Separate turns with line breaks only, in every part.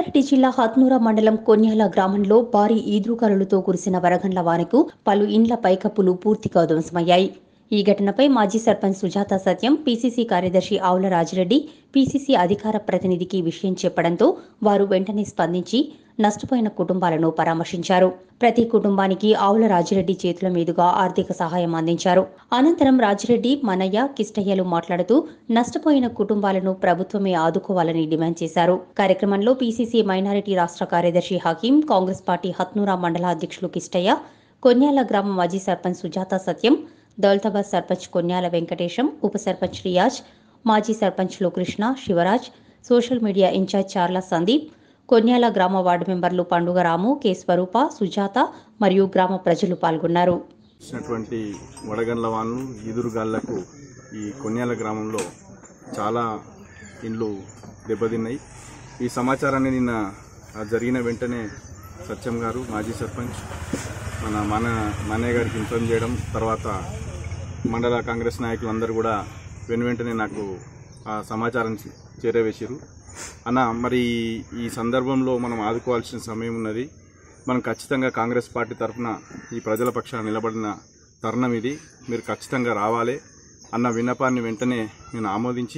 రంగారెడ్డి జిల్లా హత్నూర మండలం కొన్యాల గ్రామంలో భారీ ఈదురుగాలులతో కురిసిన వరగండ్ల వానకు పలు ఇండ్ల పైకప్పులు పూర్తిగా ధ్వంసమయ్యాయి ఈ ఘటనపై మాజీ సర్పంచ్ సుజాత సత్యం పీసీసీ కార్యదర్శి ఆవుల రాజిరెడ్డి పీసీసీ అధికార ప్రతినిధికి విషయం చెప్పడంతో వారు వెంటనే స్పందించి నష్టపోయిన కుటుంబాలను పరామర్శించారు ప్రతి కుటుంబానికి ఆవుల రాజిరెడ్డి చేతుల మీదుగా ఆర్థిక సహాయం అందించారు అనంతరం రాజిరెడ్డి మనయ్య కిష్టయ్యలు మాట్లాడుతూ నష్టపోయిన కుటుంబాలను ప్రభుత్వమే ఆదుకోవాలని డిమాండ్ చేశారు కార్యక్రమంలో పీసీసీ మైనారిటీ రాష్ట్ర కార్యదర్శి హకీం కాంగ్రెస్ పార్టీ హత్నూరా మండల అధ్యక్షులు కిష్టయ్య కొన్యాల గ్రామ మాజీ సర్పంచ్ సుజాత సత్యం దౌలతాబాద్ సర్పంచ్ కొన్యాల వెంకటేశం ఉప సర్పంచ్ రియాజ్ మాజీ సర్పంచ్లు Krishna Shivaraj social media incharge Charla Sandeep Konyala గ్రామ వార్డు మెంబర్లు పండుగ రాము కె స్వరూప సుజాత మరియు గ్రామ ప్రజలు పాల్గొన్నారు
వచ్చినటువంటి వడగండ్ల వానలు ఈదురుగాళ్లకు ఈ కొన్యాల గ్రామంలో చాలా ఇండ్లు దెబ్బతిన్నాయి ఈ సమాచారాన్ని నిన్న ఆ జరిగిన వెంటనే సత్యం గారు మాజీ సర్పంచ్ మన మన మానయ్య గారికి ఇన్ఫార్మ్ చేయడం తర్వాత మండల కాంగ్రెస్ నాయకులందరూ కూడా వెను వెంటనే నాకు ఆ సమాచారం చేరవేశారు అన్న మరి ఈ సందర్భంలో మనం ఆదుకోవాల్సిన సమయం ఉన్నది మనం ఖచ్చితంగా కాంగ్రెస్ పార్టీ తరఫున ఈ ప్రజల పక్షాన నిలబడిన తరుణం ఇది మీరు ఖచ్చితంగా రావాలి అన్న విన్నపాన్ని వెంటనే నేను ఆమోదించి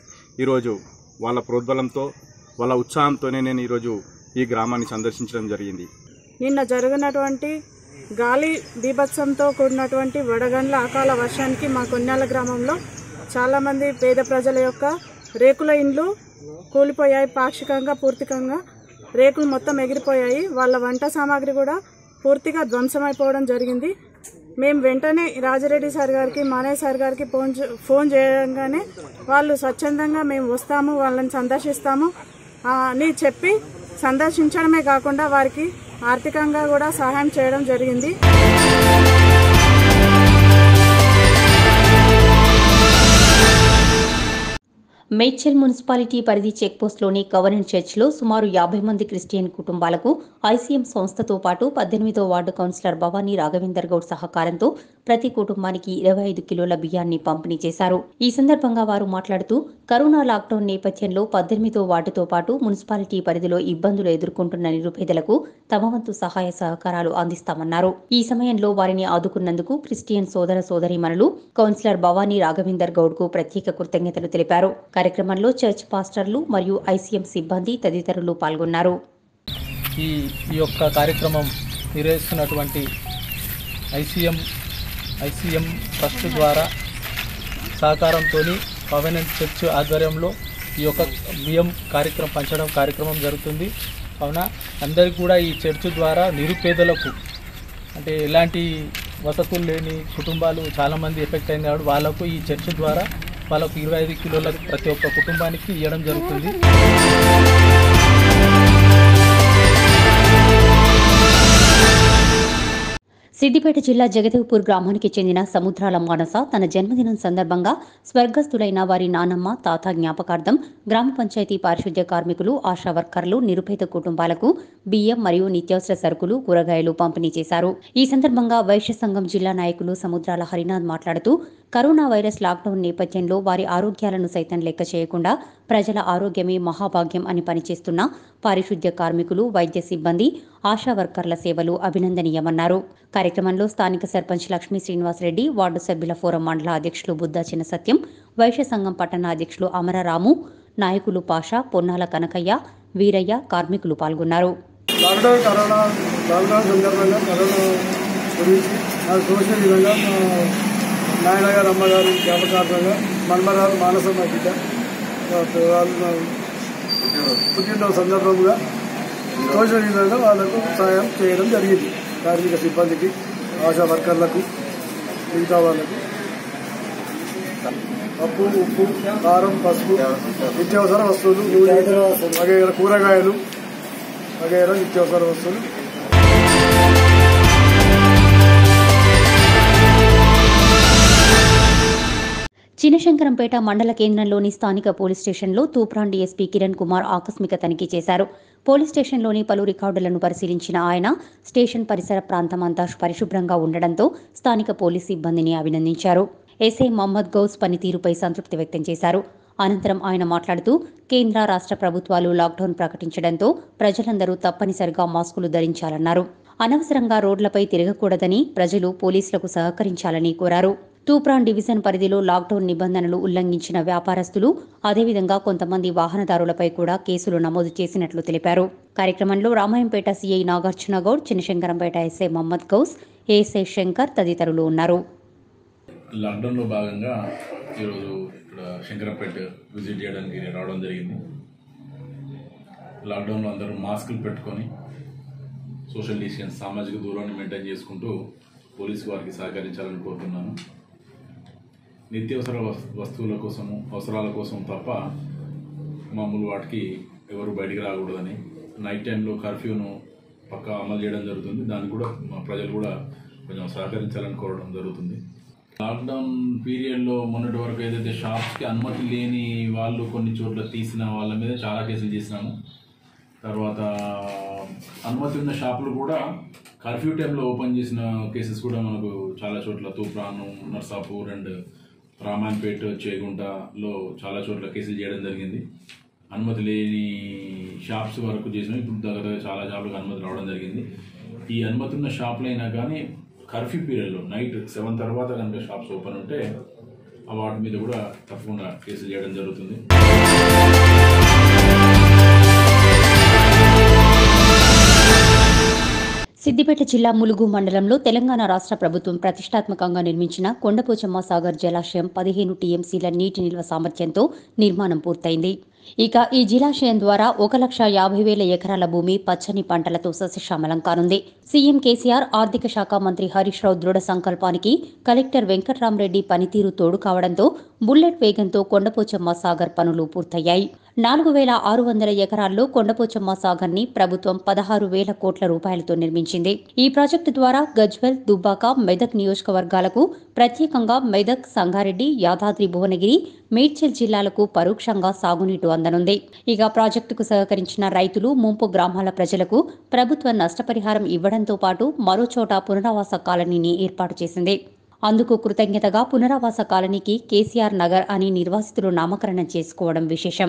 ఈరోజు వాళ్ళ ప్రోద్బలంతో వాళ్ళ ఉత్సాహంతోనే నేను ఈరోజు ఈ గ్రామాన్ని సందర్శించడం జరిగింది
నిన్న జరిగినటువంటి గాలి బీభత్సంతో కూడినటువంటి వడగండ్ల అకాల వర్షానికి మా కొన్యాల గ్రామంలో చాలామంది పేద ప్రజల యొక్క రేకుల ఇండ్లు కూలిపోయాయి పాక్షికంగా పూర్తికంగా రేకులు మొత్తం ఎగిరిపోయాయి వాళ్ళ వంట సామాగ్రి కూడా పూర్తిగా ధ్వంసమైపోవడం జరిగింది మేము వెంటనే రాజరెడ్డి సార్ గారికి మానయ్య సార్ గారికి ఫోన్ చే- ఫోన్ చేయగానే వాళ్ళు స్వచ్ఛందంగా మేము వస్తాము వాళ్ళని సందర్శిస్తాము ఆ, అని చెప్పి సందర్శించడమే కాకుండా వారికి ఆర్థికంగా కూడా సహాయం చేయడం జరిగింది
మేడ్చల్ మున్సిపాలిటీ పరిధి చెక్పోస్ట్లోని గవర్నెంట్ చర్చ్లో సుమారు యాభై మంది క్రిస్టియన్ కుటుంబాలకు ఐసీఎం సంస్థతో పాటు పద్దెనిమిదో వార్డు కౌన్సిలర్ భవానీ రాఘవేందర్ గౌడ్ సహకారంతో ప్రతి కుటుంబానికి ఇరవై ఐదు కిలోల బియ్యాన్ని పంపిణీ చేశారు ఈ సందర్భంగా వారు మాట్లాడుతూ కరోనా లాక్డౌన్ నేపథ్యంలో పద్దెనిమిదో వార్డుతో పాటు మున్సిపాలిటీ పరిధిలో ఇబ్బందులు ఎదుర్కొంటున్న నిరుపేదలకు తమ వంతు సహాయ సహకారాలు అందిస్తామన్నారు ఈ సమయంలో వారిని ఆదుకున్నందుకు క్రిస్టియన్ సోదర సోదరీమణులు కౌన్సిలర్ భవానీ రాఘవేందర్ గౌడ్ కు ప్రత్యేక కృతజ్ఞతలు తెలిపారు కార్యక్రమంలో చర్చ్ పాస్టర్లు మరియు ఐసీఎం సిబ్బంది తదితరులు పాల్గొన్నారు
ఈ ఈ యొక్క కార్యక్రమం నిర్వహిస్తున్నటువంటి ఐసీఎం ఐసీఎం ట్రస్ట్ ద్వారా సహకారంతో కవెనెంట్ చర్చ్ ఆధ్వర్యంలో ఈ యొక్క బియ్యం కార్యక్రమం పంచడం కార్యక్రమం జరుగుతుంది కావున అందరికీ కూడా ఈ చర్చ్ ద్వారా నిరుపేదలకు అంటే ఎలాంటి వసతులు లేని కుటుంబాలు చాలామంది ఎఫెక్ట్ అయింది కాబట్టి వాళ్ళకు ఈ చర్చ్ ద్వారా వాళ్ళకు ఇరవై ఐదు కిలోలకు ప్రతి ఒక్క కుటుంబానికి ఇవ్వడం జరుగుతుంది
సిద్దిపేట జిల్లా జగదేవ్పూర్ గ్రామానికి చెందిన సముద్రాల మానస తన జన్మదినం సందర్భంగా స్వర్గస్థులైన వారి నానమ్మ తాత జ్ఞాపకార్థం గ్రామ పంచాయతీ పారిశుద్ధ్య కార్మికులు ఆశా వర్కర్లు నిరుపేద కుటుంబాలకు బియ్యం మరియు నిత్యావసర సరుకులు కూరగాయలు పంపిణీ చేశారు ఈ సందర్భంగా వైశ్య సంఘం జిల్లా నాయకులు సముద్రాల హరినాథ్ మాట్లాడుతూ కరోనా వైరస్ లాక్డౌన్ నేపథ్యంలో వారి ఆరోగ్యాలను సైతం లెక్క చేయకుండా ప్రజల ఆరోగ్యమే మహాభాగ్యం అని పనిచేస్తున్న పారిశుద్ధ్య కార్మికులు వైద్య సిబ్బంది ఆశా వర్కర్ల సేవలు అభినందనీయమన్నారు కార్యక్రమంలో స్థానిక సర్పంచ్ లక్ష్మీ శ్రీనివాసరెడ్డి వార్డు సభ్యుల ఫోరం మండల అధ్యక్షులు బుద్దా చిన్న సత్యం వైశ్య సంఘం పట్టణ అధ్యక్షులు అమరరాము నాయకులు పాషా పొన్నాల కనకయ్య వీరయ్య కార్మికులు పాల్గొన్నారు
లాక్డౌన్ కరోనా లాక్డౌన్ సందర్భంగా కరోనా గురించి నాకు తోచిన విధంగా మా నాయన గారు అమ్మగారు జ్ఞాపకార్థంగా మన్మరాలు మానసమ్మ బిడ్డ వాళ్ళు పుట్టినరోజు సందర్భంగా తోచిన విధంగా వాళ్ళకు సాయం చేయడం జరిగింది కార్మిక సిబ్బందికి ఆశా వర్కర్లకు మిగతా వాళ్ళకు పప్పు ఉప్పు కారం పసుపు నిత్యావసర వస్తువులు నూనె వగైరా కూరగాయలు వగైరా నిత్యావసర వస్తువులు
చినశంకరంపేట మండల కేంద్రంలోని స్థానిక పోలీస్ స్టేషన్లో తూప్రాన్ డీఎస్పీ కిరణ్ కుమార్ ఆకస్మిక తనిఖీ చేశారు పోలీస్ స్టేషన్లోని పలు రికార్డులను పరిశీలించిన ఆయన స్టేషన్ పరిసర ప్రాంతం అంతా పరిశుభ్రంగా ఉండడంతో స్థానిక పోలీస్ సిబ్బందిని అభినందించారు ఎస్ఐ మహమ్మద్ గౌస్ పనితీరుపై సంతృప్తి వ్యక్తం చేశారు అనంతరం ఆయన మాట్లాడుతూ కేంద్ర రాష్ట్ర ప్రభుత్వాలు లాక్డౌన్ ప్రకటించడంతో ప్రజలందరూ తప్పనిసరిగా మాస్కులు ధరించాలన్నారు అనవసరంగా రోడ్లపై తిరగకూడదని ప్రజలు పోలీసులకు సహకరించాలని కోరారు తూప్రాన్ డివిజన్ పరిధిలో లాక్డౌన్ నిబంధనలు ఉల్లంఘించిన వ్యాపారస్తులు అదేవిధంగా కొంతమంది వాహనదారులపై కూడా కేసులు నమోదు చేసినట్లు తెలిపారు కార్యక్రమంలో Ramayampet CI Nagarjuna Goud Chinnashankarampet SI Mohammed Gous ASI Shankar తదితరులు ఉన్నారు
లాక్డౌన్లో భాగంగా ఈరోజు ఇక్కడ శంకరపేట విజిట్ చేయడానికి రావడం జరిగింది లాక్డౌన్లో అందరూ మాస్కులు పెట్టుకొని సోషల్ డిస్టెన్స్ సామాజిక దూరాన్ని మెయింటైన్ చేసుకుంటూ పోలీసు వారికి సహకరించాలని కోరుతున్నాను నిత్యావసర వస్- వస్తువుల కోసము అవసరాల కోసం తప్ప మామూలు వాటికి ఎవరు బయటికి రాకూడదని నైట్ టైంలో కర్ఫ్యూను పక్కా అమలు చేయడం జరుగుతుంది దానికి కూడా మా ప్రజలు కూడా కొంచెం సహకరించాలని కోరడం జరుగుతుంది లాక్డౌన్ పీరియడ్లో మొన్నటి వరకు ఏదైతే షాప్స్కి అనుమతి లేని వాళ్ళు కొన్ని చోట్ల తీసిన వాళ్ళ మీద చాలా కేసులు చేసినాము తర్వాత అనుమతి ఉన్న షాపులు కూడా కర్ఫ్యూ టైంలో ఓపెన్ చేసిన కేసెస్ కూడా మనకు చాలా చోట్ల తూప్రాను నర్సాపూర్ అండ్ రామాన్పేట్ చేగుంటలో చాలా చోట్ల కేసులు చేయడం జరిగింది అనుమతి లేని షాప్స్ వరకు చేసినాం ఇప్పుడు దగ్గర చాలా షాపులకు అనుమతి రావడం జరిగింది ఈ అనుమతి ఉన్న షాపులు అయినా కానీ కర్ఫ్యూ పీరియడ్లో నైట్ సెవెన్ తర్వాత కనుక షాప్స్ ఓపెన్ ఉంటే ఆ వాటి మీద కూడా తప్పకుండా కేసులు చేయడం జరుగుతుంది
సిద్దిపేట జిల్లా ములుగు మండలంలో తెలంగాణ రాష్ట్ర ప్రభుత్వం ప్రతిష్టాత్మకంగా నిర్మించిన కొండపోచమ్మ సాగర్ జలాశయం పదిహేను టీఎంసీల నీటి నిల్వ సామర్థ్యంతో నిర్మాణం పూర్తయింది ఇక ఈ జలాశయం ద్వారా ఒక లక్ష యాభై వేల ఎకరాల భూమి పచ్చని పంటలతో సస్యశ్యామలం కానుంది సీఎం కేసీఆర్ ఆర్థిక శాఖ మంత్రి హరీష్ రావు దృఢ సంకల్పానికి కలెక్టర్ వెంకట్రామరెడ్డి పనితీరు తోడు కావడంతో బుల్లెట్ వేగంతో కొండపోచమ్మ సాగర్ పనులు పూర్తయ్యాయి నాలుగు వేల ఆరు వందల ఎకరాల్లో కొండపోచమ్మ సాగర్ ని ప్రభుత్వం పదహారు వేల కోట్ల రూపాయలతో నిర్మించింది ఈ ప్రాజెక్టు ద్వారా గజ్వెల్ దుబ్బాక మెదక్ నియోజకవర్గాలకు ప్రత్యేకంగా మెదక్ సంగారెడ్డి యాదాద్రి భువనగిరి మేడ్చల్ జిల్లాలకు పరోక్షంగా సాగునీటు అందనుంది ఇక ప్రాజెక్టుకు సహకరించిన రైతులు ముంపు గ్రామాల ప్రజలకు ప్రభుత్వం నష్టపరిహారం ఇవ్వడంతో పాటు మరోచోట పునరావాస కాలనీని ఏర్పాటు చేసింది అందుకు కృతజ్ఞతగా పునరావాస కాలనీకి కేసీఆర్ నగర్ అని నిర్వాసితులు నామకరణం చేసుకోవడం విశేషం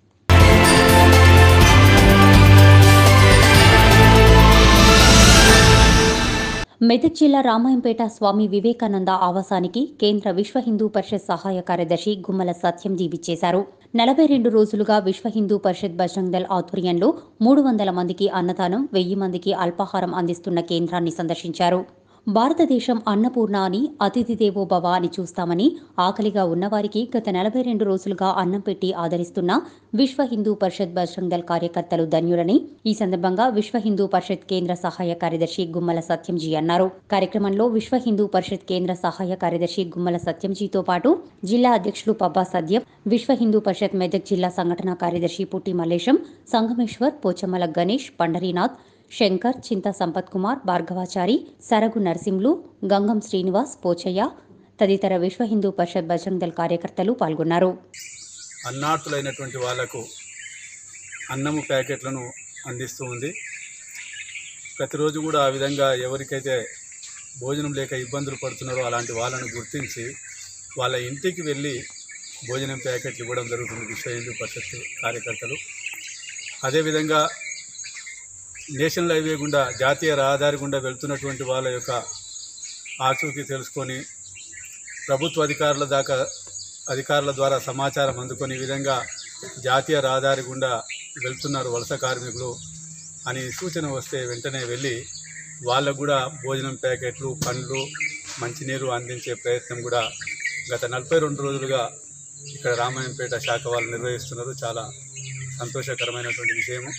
మెదక్ జిల్లా రామాయంపేట స్వామి వివేకానంద ఆవాసానికి కేంద్ర విశ్వ హిందూ పరిషత్ సహాయ కార్యదర్శి గుమ్మల సత్యం జీవిచ్చేశారు నలభై రెండు రోజులుగా విశ్వ హిందూ పరిషత్ బజరంగ్ దళ్ ఆధ్వర్యంలో మూడు వందల మందికి అన్నదానం వెయ్యి మందికి అల్పాహారం అందిస్తున్న కేంద్రాన్ని సందర్శించారు భారతదేశం అన్నపూర్ణ అని అతిథి దేవో భవ అని చూస్తామని ఆకలిగా ఉన్నవారికి గత నలభై రెండు రోజులుగా అన్నం పెట్టి ఆదరిస్తున్న విశ్వ హిందూ పరిషత్ బజరంగ్ దళ్ కార్యకర్తలు ధన్యులని ఈ సందర్భంగా విశ్వ హిందూ పరిషత్ కేంద్ర సహాయ కార్యదర్శి గుమ్మల సత్యంజీ అన్నారు కార్యక్రమంలో విశ్వ హిందూ పరిషత్ కేంద్ర సహాయ కార్యదర్శి గుమ్మల సత్యంజీతో పాటు జిల్లా అధ్యక్షులు పబ్బా సద్యం విశ్వ హిందూ పరిషత్ మెదక్ జిల్లా సంఘటన కార్యదర్శి పుట్టి మల్లేశం సంగమేశ్వర్ పోచమ్మల గణేష్ పండరీనాథ్ శంకర్ చింత సంపత్ కుమార్ భార్గవాచారి సరగు నరసింహులు గంగం శ్రీనివాస్ పోచయ్య తదితర విశ్వ హిందూ పరిషత్ బజరంగ్ దళ్ కార్యకర్తలు పాల్గొన్నారు
అన్నార్థులైనటువంటి వాళ్లకు అన్నము ప్యాకెట్లను అందిస్తూ ఉంది ప్రతిరోజు కూడా ఆ విధంగా ఎవరికైతే భోజనం లేక ఇబ్బందులు పడుతున్నారో అలాంటి వాళ్ళను గుర్తించి వాళ్ళ ఇంటికి వెళ్ళి భోజనం ప్యాకెట్లు ఇవ్వడం జరుగుతుంది విశ్వ హిందూ పరిషత్ కార్యకర్తలు అదేవిధంగా నేషనల్ హైవే గుండా జాతీయ రహదారి గుండా వెళ్తున్నటువంటి వాళ్ళ యొక్క ఆచూకీ తెలుసుకొని ప్రభుత్వ అధికారుల దాకా అధికారుల ద్వారా సమాచారం అందుకొని ఈ విధంగా జాతీయ రహదారి గుండా వెళ్తున్నారు వలస కార్మికులు అని సూచన వస్తే వెంటనే వెళ్ళి వాళ్ళకు కూడా భోజనం ప్యాకెట్లు పండ్లు మంచినీరు అందించే ప్రయత్నం కూడా గత నలభై రెండు రోజులుగా ఇక్కడ రామాయంపేట శాఖ వాళ్ళు నిర్వహిస్తున్నారు చాలా సంతోషకరమైనటువంటి విషయము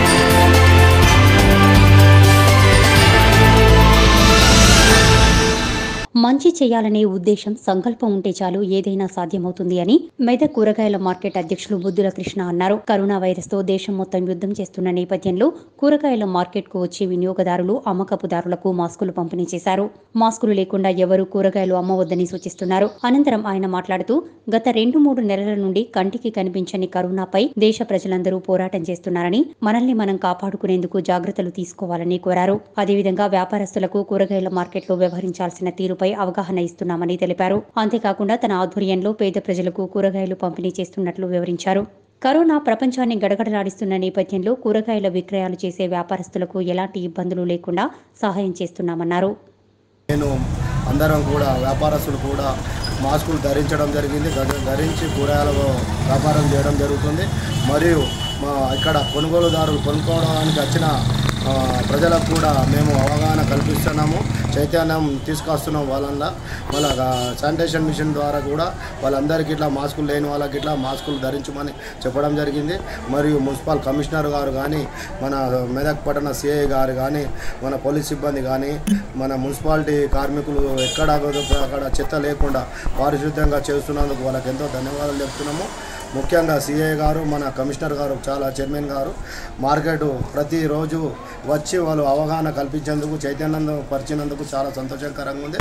మంచి చేయాలనే ఉద్దేశం సంకల్పం ఉంటే చాలు ఏదైనా సాధ్యమవుతుంది అని మెదక్ కూరగాయల మార్కెట్ అధ్యక్షులు బుద్ధుల కృష్ణ అన్నారు కరోనా వైరస్ తో దేశం మొత్తం యుద్ధం చేస్తున్న నేపథ్యంలో కూరగాయల మార్కెట్ కు వచ్చే వినియోగదారులు అమ్మకపుదారులకు మాస్కులు పంపిణీ చేశారు మాస్కులు లేకుండా ఎవరూ కూరగాయలు అమ్మవద్దని సూచిస్తున్నారు అనంతరం ఆయన మాట్లాడుతూ గత రెండు మూడు నెలల నుండి కంటికి కనిపించని కరోనాపై దేశ ప్రజలందరూ పోరాటం చేస్తున్నారని మనల్ని మనం కాపాడుకునేందుకు జాగ్రత్తలు తీసుకోవాలని కోరారు అదేవిధంగా వ్యాపారస్తులకు కూరగాయల మార్కెట్లో వ్యవహరించాల్సిన తీరుపై పథకంపై అవగాహన ఇస్తున్నామని తెలిపారు అంతేకాకుండా తన ఆధ్వర్యంలో పేద ప్రజలకు కూరగాయలు పంపిణీ చేస్తున్నట్లు వివరించారు కరోనా ప్రపంచాన్ని గడగడలాడిస్తున్న నేపథ్యంలో కూరగాయల విక్రయాలు చేసే వ్యాపారస్తులకు ఎలాంటి ఇబ్బందులు లేకుండా సహాయం చేస్తున్నామన్నారు
నేను అందరం కూడా వ్యాపారస్తులు కూడా మాస్కులు ధరించడం జరిగింది ధ- ధరించి కూరగాయల వ్యాపారం చేయడం జరుగుతుంది మరియు మా ఇక్కడ కొనుగోలుదారులు కొనుక్కోవడానికి వచ్చిన ఆ, ప్రజలకు కూడా మేము అవగాహన కల్పిస్తున్నాము చైతన్యం తీసుకొస్తున్నాం వాళ్ళ వాళ్ళ శానిటేషన్ మిషన్ ద్వారా కూడా వాళ్ళందరికీ ఇట్లా మాస్కులు లేని వాళ్ళకి ఇట్లా మాస్కులు ధరించమని చెప్పడం జరిగింది మరియు మున్సిపల్ కమిషనర్ గారు కానీ మన మెదక్ పట్టణ సిఐ గారు కానీ మన పోలీస్ సిబ్బంది కానీ మన మున్సిపాలిటీ కార్మికులు ఎక్కడ కుదిరితే అక్కడ చెత్త లేకుండా పారిశుద్ధ్యంగా చేస్తున్నందుకు వాళ్ళకి ఎంతో ధన్యవాదాలు చెప్తున్నాము ముఖ్యంగా సిఐ గారు మన కమిషనర్ గారు చాలా చైర్మన్ గారు మార్కెట్ ప్రతిరోజు వచ్చి వాళ్ళు అవగాహన కల్పించేందుకు చైతన్యం పరిచినందుకు చాలా సంతోషకరంగా ఉంది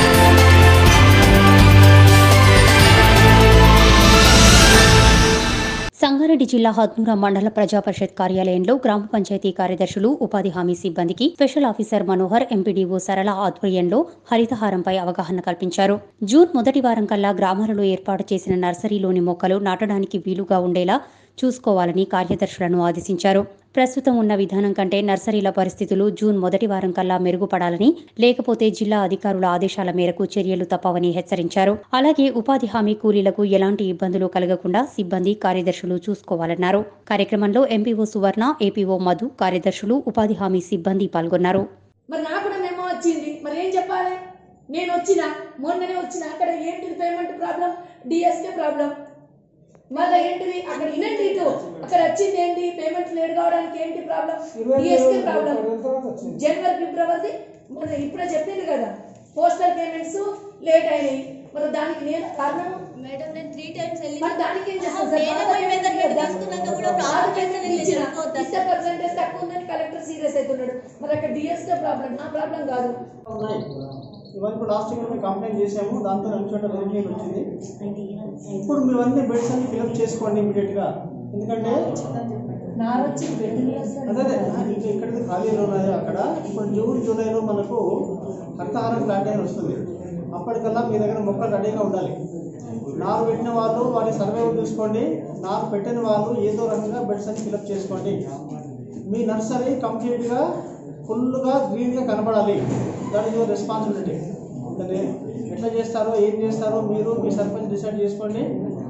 సంగారెడ్డి జిల్లా హత్నూర మండల ప్రజా పరిషత్ కార్యాలయంలో గ్రామ పంచాయతీ కార్యదర్శులు ఉపాధి హామీ సిబ్బందికి స్పెషల్ ఆఫీసర్ మనోహర్ ఎంపీడీఓ సరళ ఆధ్వర్యంలో హరితహారంపై అవగాహన కల్పించారు జూన్ మొదటి వారం కల్లా గ్రామాలలో ఏర్పాటు చేసిన నర్సరీలోని మొక్కలు నాటడానికి వీలుగా ఉండేలా చూసుకోవాలని కార్యదర్శులను ఆదేశించారు ప్రస్తుతం ఉన్న విధానం కంటే నర్సరీల పరిస్థితులు జూన్ మొదటి వారం కల్లా మెరుగుపడాలని లేకపోతే జిల్లా అధికారుల ఆదేశాల మేరకు చర్యలు తప్పవని హెచ్చరించారు అలాగే ఉపాధి హామీ కూలీలకు ఎలాంటి ఇబ్బందులు కలగకుండా సిబ్బంది కార్యదర్శులు చూసుకోవాలన్నారు కార్యక్రమంలో ఎంపీఓ సువర్ణ ఏపీఓ మధు కార్యదర్శులు ఉపాధి హామీ సిబ్బంది పాల్గొన్నారు
మరి నాకు కూడా మెమో వచ్చింది మరి ఏం చెప్పాలి నేను వచ్చిన మొన్ననే వచ్చిన అక్కడ ఏంటిది పేమెంట్ ప్రాబ్లం డిఎస్కే ప్రాబ్లం మళ్ళీ ఏంటిది అక్కడ వినండి ఇటు అక్కడ వచ్చింది ఏంటి పేమెంట్ లేట్ కావడానికి ఏంటి ప్రాబ్లం డిఎస్కే ప్రాబ్లం జనవరి ఫిబ్రవరి మన ఇప్పుడే చెప్పింది కదా పోస్టల్ పేమెంట్స్ లేట్ అయినాయి మరి దానికి నేను కారణం
మేడం నేను త్రీ టైమ్స్ వెళ్ళి
మరి దానికి ఏం చేస్తాం సార్?
వేరే
పాత
పోయి
payment
మీద
లేదా?
తీసుకున్నాక కూడా
పాత
ప్రాబ్లం
payment
చేస్తే
ఇచ్చిన.
వెళ్ళిపోద్దా?
ఇస్తే పర్సెంటేజ్ తక్కువ ఉందని కలెక్టర్ సీరియస్ అవుతున్నాడు మరి అక్కడ డిఎస్కే ప్రాబ్లం నా ప్రాబ్లం కాదు
ఉన్నాయి ఇవన్నీ ఇప్పుడు లాస్ట్ ఇయర్ మేము కంప్లైంట్ చేసాము దాంతో అన్నిచోట వెరిఫికేషన్ వచ్చింది ఇప్పుడు మీరు అన్ని బెడ్స్ అన్ని ఫిల్అప్ చేసుకోండి ఇమీడియట్గా ఎందుకంటే
నా వచ్చి బెడ్
అదే అదే ఇంకా ఎక్కడైతే ఖాళీలు ఉన్నాయో అక్కడ ఇప్పుడు జూన్ జూలైలో మనకు హరితహారం ప్లాంటైన్ వస్తుంది అప్పటికల్లా మీ దగ్గర మొక్కలు రెడీగా ఉండాలి నారు పెట్టిన వాళ్ళు వారి సర్వే చూసుకోండి నారు పెట్టిన వాళ్ళు ఏదో రకంగా బెడ్స్ అన్ని ఫిల్అప్ చేసుకోండి మీ నర్సరీ కంప్లీట్గా ఫుల్గా గ్రీన్గా కనబడాలి దట్ ఈస్ యువర్ రెస్పాన్సిబిలిటీ అంటే ఎట్లా చేస్తారో ఏం చేస్తారో మీరు మీ సర్పంచ్ డిసైడ్ చేసుకోండి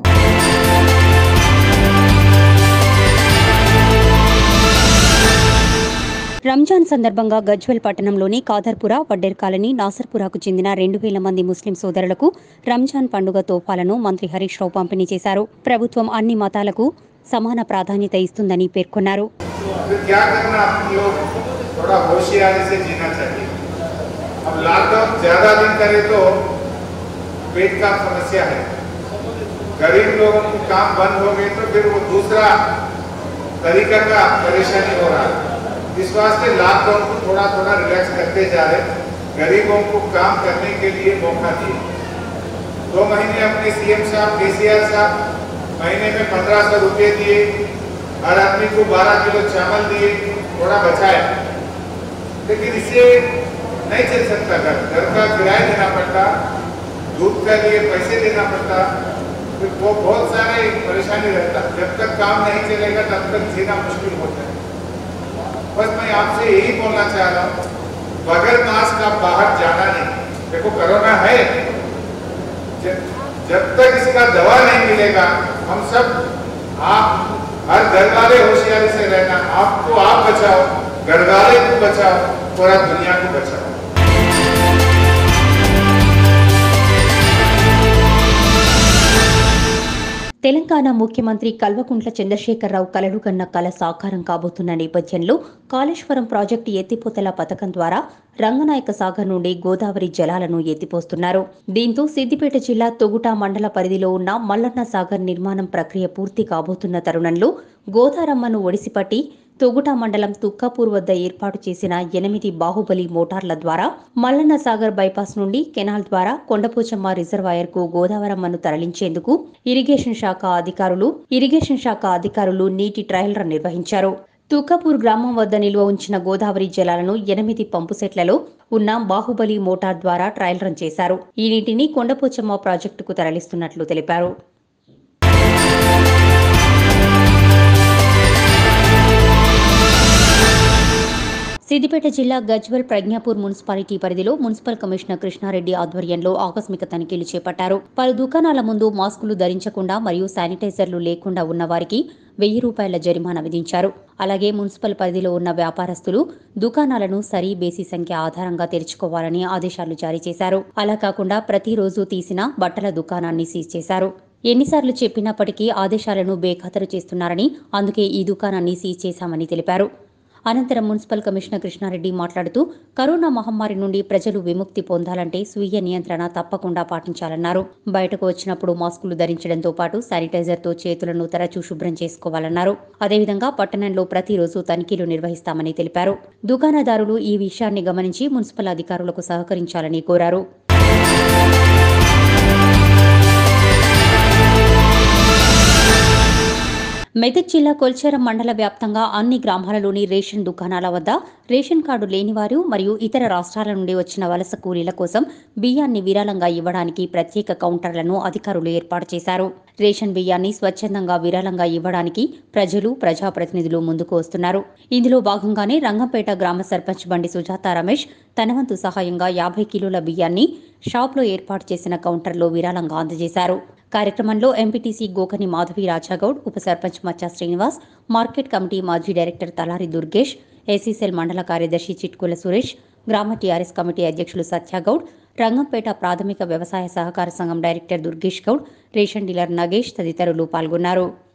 రంజాన్ సందర్భంగా గజ్వెల్ పట్టణంలోని కాదర్పుర వడ్డేర్ కాలనీ నాసర్పురాకు చెందిన రెండు వేల మంది ముస్లిం సోదరులకు రంజాన్ పండుగ తోఫాలను మంత్రి హరీష్ రావు పంపిణీ చేశారు ప్రభుత్వం అన్ని మతాలకు సమాన ప్రాధాన్యత ఇస్తుందని పేర్కొన్నారు
फिर क्या करना अपन लोग थोड़ा होशियारी से जीना चाहिए अब लॉकडाउन ज्यादा दिन करे तो पेट का समस्या है गरीब लोगों को काम बंद हो गए तो फिर वो दूसरा तरीका का परेशानी हो रहा है इस वास्ते लॉकडाउन को थोड़ा थोड़ा रिलैक्स करते जा रहे गरीबों को काम करने के लिए मौका दिए दो महीने अपने सीएम साहब केसीआर साहब महीने में पंद्रह सौ रुपये दिए हर आदमी को बारह किलो चावल दिए थोड़ा बचाया लेकिन इससे नहीं चल सकता घर घर का किराया देना पड़ता दूध के लिए पैसे देना पड़ता फिर वो बहुत सारे परेशानी रहता जब तक काम नहीं चलेगा तब तक जीना मुश्किल होता है बस मैं आपसे यही बोलना चाह रहा हूँ बगैर मास्क आप बाहर जाना नहीं देखो कोरोना है जब जब तक इसका दवा नहीं मिलेगा हम सब आप हर घर वाले होशियारी से रहना आपको आप बचाओ घर वाले को बचाओ पूरा दुनिया को बचाओ
తెలంగాణ ముఖ్యమంత్రి కల్వకుంట్ల చంద్రశేఖరరావు కలలు కన్న కల సాకారం కాబోతున్న నేపథ్యంలో కాళేశ్వరం ప్రాజెక్టు ఎత్తిపోతల పథకం ద్వారా రంగనాయక సాగర్ నుండి గోదావరి జలాలను ఎత్తిపోస్తున్నారు దీంతో సిద్దిపేట జిల్లా తొగుట మండల పరిధిలో ఉన్న మల్లన్న సాగర్ నిర్మాణం ప్రక్రియ పూర్తి కాబోతున్న తరుణంలో గోదారమ్మను ఒడిసిపట్టి తొగుట మండలం తుక్కాపూర్ వద్ద ఏర్పాటు చేసిన ఎనిమిది బాహుబలి మోటార్ల ద్వారా మల్లన్న సాగర్ బైపాస్ నుండి కెనాల్ ద్వారా కొండపోచమ్మ రిజర్వాయర్ కు గోదావరమ్మను తరలించేందుకు ఇరిగేషన్ శాఖ అధికారులు ఇరిగేషన్ శాఖ అధికారులు నీటి ట్రయల్ రన్ నిర్వహించారు తుక్కపూర్ గ్రామం వద్ద నిల్వ ఉంచిన గోదావరి జలాలను ఎనిమిది పంపు సెట్లలో ఉన్న బాహుబలి మోటార్ ద్వారా ట్రయల్ రన్ చేశారు ఈ నీటిని కొండపోచమ్మ ప్రాజెక్టుకు తరలిస్తున్నట్లు తెలిపారు సిద్దిపేట జిల్లా గజ్వల్ ప్రజ్ఞాపూర్ మున్సిపాలిటీ పరిధిలో మున్సిపల్ కమిషనర్ కృష్ణారెడ్డి ఆధ్వర్యంలో ఆకస్మిక తనిఖీలు చేపట్టారు పలు దుకాణాల ముందు మాస్కులు ధరించకుండా మరియు శానిటైజర్లు లేకుండా ఉన్న వారికి వెయ్యి రూపాయల జరిమానా విధించారు అలాగే మున్సిపల్ పరిధిలో ఉన్న వ్యాపారస్తులు దుకాణాలను సరి బేసి సంఖ్య ఆధారంగా తెరుచుకోవాలని ఆదేశాలు జారీ చేశారు అలా కాకుండా ప్రతిరోజు తీసిన బట్టల దుకాణాన్ని సీజ్ చేశారు ఎన్నిసార్లు చెప్పినప్పటికీ ఆదేశాలను బేఖాతరు చేస్తున్నారని అందుకే ఈ దుకాణాన్ని సీజ్ చేశామని తెలిపారు అనంతరం మున్సిపల్ కమిషనర్ కృష్ణారెడ్డి మాట్లాడుతూ కరోనా మహమ్మారి నుండి ప్రజలు విముక్తి పొందాలంటే స్వీయ నియంత్రణ తప్పకుండా పాటించాలన్నారు బయటకు వచ్చినప్పుడు మాస్కులు ధరించడంతో పాటు శానిటైజర్తో చేతులను తరచూ శుభ్రం చేసుకోవాలన్నారు అదేవిధంగా పట్టణంలో ప్రతిరోజు తనిఖీలు నిర్వహిస్తామని తెలిపారు దుకాణదారులు ఈ విషయాన్ని గమనించి మున్సిపల్ అధికారులకు సహకరించాలని కోరారు మెదక్ జిల్లా కొల్చేరం మండల వ్యాప్తంగా అన్ని గ్రామాలలోని రేషన్ దుకాణాల వద్ద రేషన్ కార్డు లేనివారు మరియు ఇతర రాష్ట్రాల నుండి వచ్చిన వలస కూలీల కోసం బియ్యాన్ని విరాళంగా ఇవ్వడానికి ప్రత్యేక కౌంటర్లను అధికారులు ఏర్పాటు చేశారు రేషన్ బియ్యాన్ని స్వచ్ఛందంగా విరాళంగా ఇవ్వడానికి ప్రజలు ప్రజాప్రతినిధులు ముందుకు వస్తున్నారు ఇందులో భాగంగానే రంగంపేట గ్రామ సర్పంచ్ బండి సుజాత రమేష్ తన వంతు సహాయంగా యాభై కిలోల బియ్యాన్ని షాప్లో ఏర్పాటు చేసిన కౌంటర్లో విరాళంగా అందజేశారు కార్యక్రమంలో ఎంపీటీసీ గోకని మాధవి రాజాగౌడ్ ఉప సర్పంచ్ మచ్చా శ్రీనివాస్ మార్కెట్ కమిటీ మాజీ డైరెక్టర్ తలారి దుర్గేష్ ఏసీసెల్ మండల కార్యదర్శి చిట్కుల సురేష్ గ్రామ టీఆర్ఎస్ కమిటీ అధ్యక్షులు సత్యగౌడ్ రంగంపేట ప్రాథమిక వ్యవసాయ సహకార సంఘం director Durgesh Goud ration dealer Nagesh తదితరులు పాల్గొన్నారు